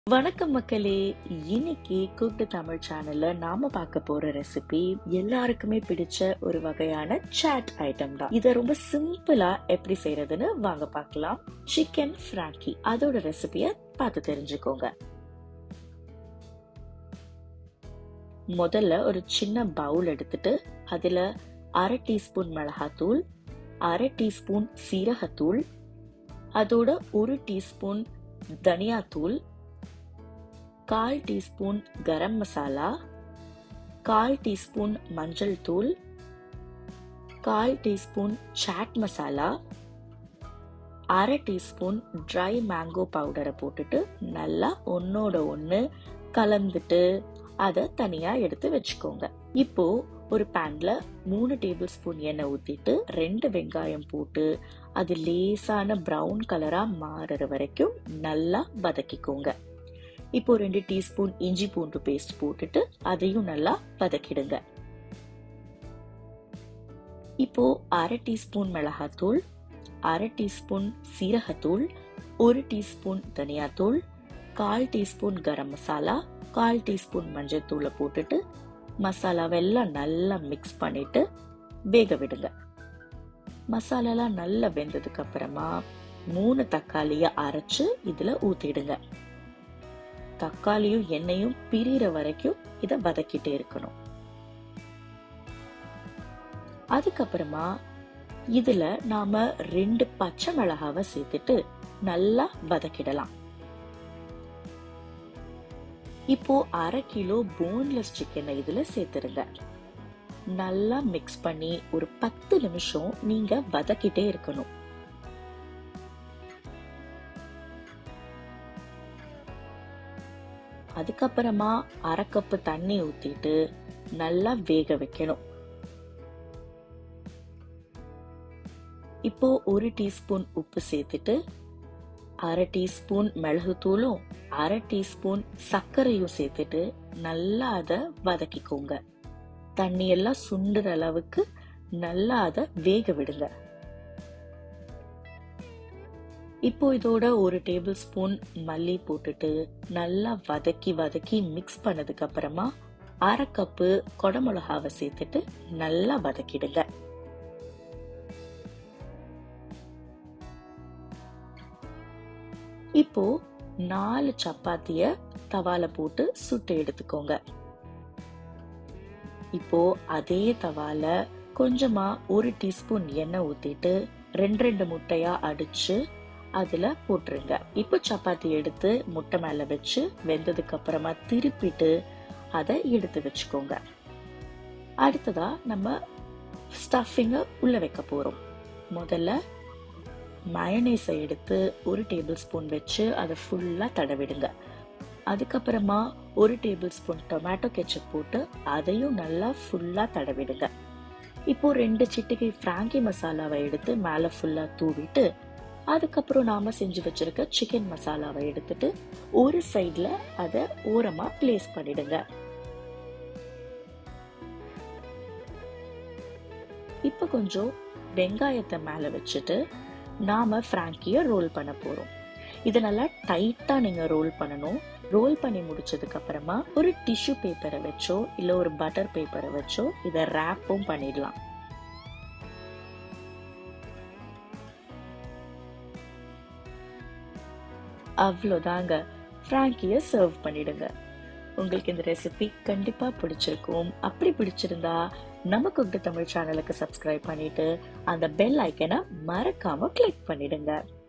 வணக்கம் மக்களே இன்னைக்கு குக்டு தமிழ் சேனல்ல நாம பார்க்க போற ரெசிபி எல்லாருக்குமே பிடிச்ச ஒரு வகையான சாட் ஐட்டம் தான் இத ரொம்ப சிம்பிளா எப்படி செய்யறதுன்னு வாங்க பார்க்கலாம் சிக்கன் ஃப்ராங்கி அதோட ரெசிபிய பார்த்து தெரிஞ்சுக்கோங்க முதல்ல ஒரு சின்ன பவுல் எடுத்துட்டு அதுல அரை டீஸ்பூன் மிளகாத்தூள் அரை டீஸ்பூன் சீரகத்தூள் அதோட ஒரு டீஸ்பூன் தனியாத்தூள் கால் டீஸ்பூன் கரம் மசாலா கால் டீஸ்பூன் மஞ்சள் தூள் கால் டீஸ்பூன் சாட் மசாலா அரை டீஸ்பூன் ட்ரை மேங்கோ பவுடரை போட்டுட்டு நல்லா ஒன்னோட ஒன்று கலந்துட்டு அதை தனியா எடுத்து வச்சுக்கோங்க இப்போ ஒரு பேன்ல மூணு டேபிள் ஸ்பூன் எண்ணெய் ஊத்திட்டு ரெண்டு வெங்காயம் போட்டு அது லேசான ப்ரௌன் கலரா மாறுற வரைக்கும் நல்லா வதக்கிக்கோங்க இப்போ ரெண்டு டீஸ்பூன் இஞ்சி பூண்டு பேஸ்ட் போட்டுட்டு அதையும் நல்லா வதக்கிடுங்க இப்போ அரை டீஸ்பூன் மிளகாத்தூள் அரை டீஸ்பூன் சீரகத்தூள் ஒரு டீஸ்பூன் தனியாத்தூள் கால் டீஸ்பூன் கரம் மசாலா கால் டீஸ்பூன் மஞ்சள் தூளை போட்டுட்டு மசாலாவெல்லாம் நல்லா மிக்ஸ் பண்ணிட்டு வேக விடுங்க மசாலாலாம் நல்லா வெந்ததுக்கு அப்புறமா மூணு தக்காளிய அரைச்சு இதுல ஊத்திடுங்க தக்காளியும் எண்ணெயும் பிரிகிற வரைக்கும் இத வதக்கிட்டே இருக்கணும் அதுக்கப்புறமா இதுல நாம ரெண்டு பச்சை மிளகாவை சேர்த்துட்டு நல்லா வதக்கிடலாம் இப்போ அரை கிலோ போன்லெஸ் சிக்கனை இதுல சேர்த்துருங்க நல்லா மிக்ஸ் பண்ணி ஒரு பத்து நிமிஷம் நீங்க வதக்கிட்டே இருக்கணும் அதுக்கப்புறமா அரை கப்பு தண்ணி ஊத்திட்டு நல்லா வேக வைக்கணும் இப்போ ஒரு டீஸ்பூன் உப்பு சேர்த்துட்டு அரை டீஸ்பூன் மிளகுத்தூளும் அரை டீஸ்பூன் சர்க்கரையும் சேர்த்துட்டு நல்லா அதை வதக்கிக்கோங்க தண்ணி எல்லாம் சுண்டுற அளவுக்கு நல்லா அதை வேக விடுங்க இப்போ இதோட ஒரு டேபிள் ஸ்பூன் மல்லி போட்டுட்டு நல்லா வதக்கி வதக்கி மிக்ஸ் பண்ணதுக்கு அப்புறமா அரை கப்பு கொடமிளகாவை சேர்த்துட்டு நல்லா வதக்கிடுங்க இப்போ நாலு சப்பாத்திய தவால போட்டு சுட்டு எடுத்துக்கோங்க இப்போ அதே தவால கொஞ்சமா ஒரு டீஸ்பூன் எண்ணெய் ஊத்திட்டு ரெண்டு ரெண்டு முட்டையா அடிச்சு அதுல போட்டுருங்க இப்போ சப்பாத்தி எடுத்து முட்டை மேல வச்சு வெந்ததுக்கு அப்புறமா திருப்பிட்டு அதை எடுத்து வச்சுக்கோங்க அடுத்ததா நம்ம ஸ்டஃபிங்க உள்ள வைக்க போறோம் முதல்ல மயனேஸை எடுத்து ஒரு டேபிள் ஸ்பூன் வச்சு அதை ஃபுல்லா தடவிடுங்க அதுக்கப்புறமா ஒரு டேபிள் ஸ்பூன் டொமேட்டோ கெச்சப் போட்டு அதையும் நல்லா ஃபுல்லா தடவிடுங்க இப்போ ரெண்டு சிட்டிகை ஃப்ராங்கி மசாலாவை எடுத்து மேல ஃபுல்லா தூவிட்டு அதுக்கப்புறம் நாம செஞ்சு வச்சிருக்க சிக்கன் மசாலாவை எடுத்துட்டு ஒரு சைட்ல அத ஓரமா பிளேஸ் பண்ணிடுங்க இப்ப கொஞ்சம் வெங்காயத்தை மேல வச்சுட்டு நாம ஃப்ராங்கிய ரோல் பண்ண போறோம் இதை நல்லா டைட்டா நீங்க ரோல் பண்ணணும் ரோல் பண்ணி முடிச்சதுக்கு அப்புறமா ஒரு டிஷ்யூ பேப்பரை வச்சோ இல்ல ஒரு பட்டர் பேப்பரை வச்சோ இதை ரேப்பும் பண்ணிடலாம் அவ்வளோதாங்க ஃப்ராங்கிய சர்வ் பண்ணிடுங்க உங்களுக்கு இந்த ரெசிபி கண்டிப்பா பிடிச்சிருக்கும் அப்படி பிடிச்சிருந்தா நம்ம குக்டு தமிழ் சேனலுக்கு சப்ஸ்கிரைப் பண்ணிட்டு அந்த பெல் ஐக்கனை மறக்காம கிளிக் பண்ணிடுங்க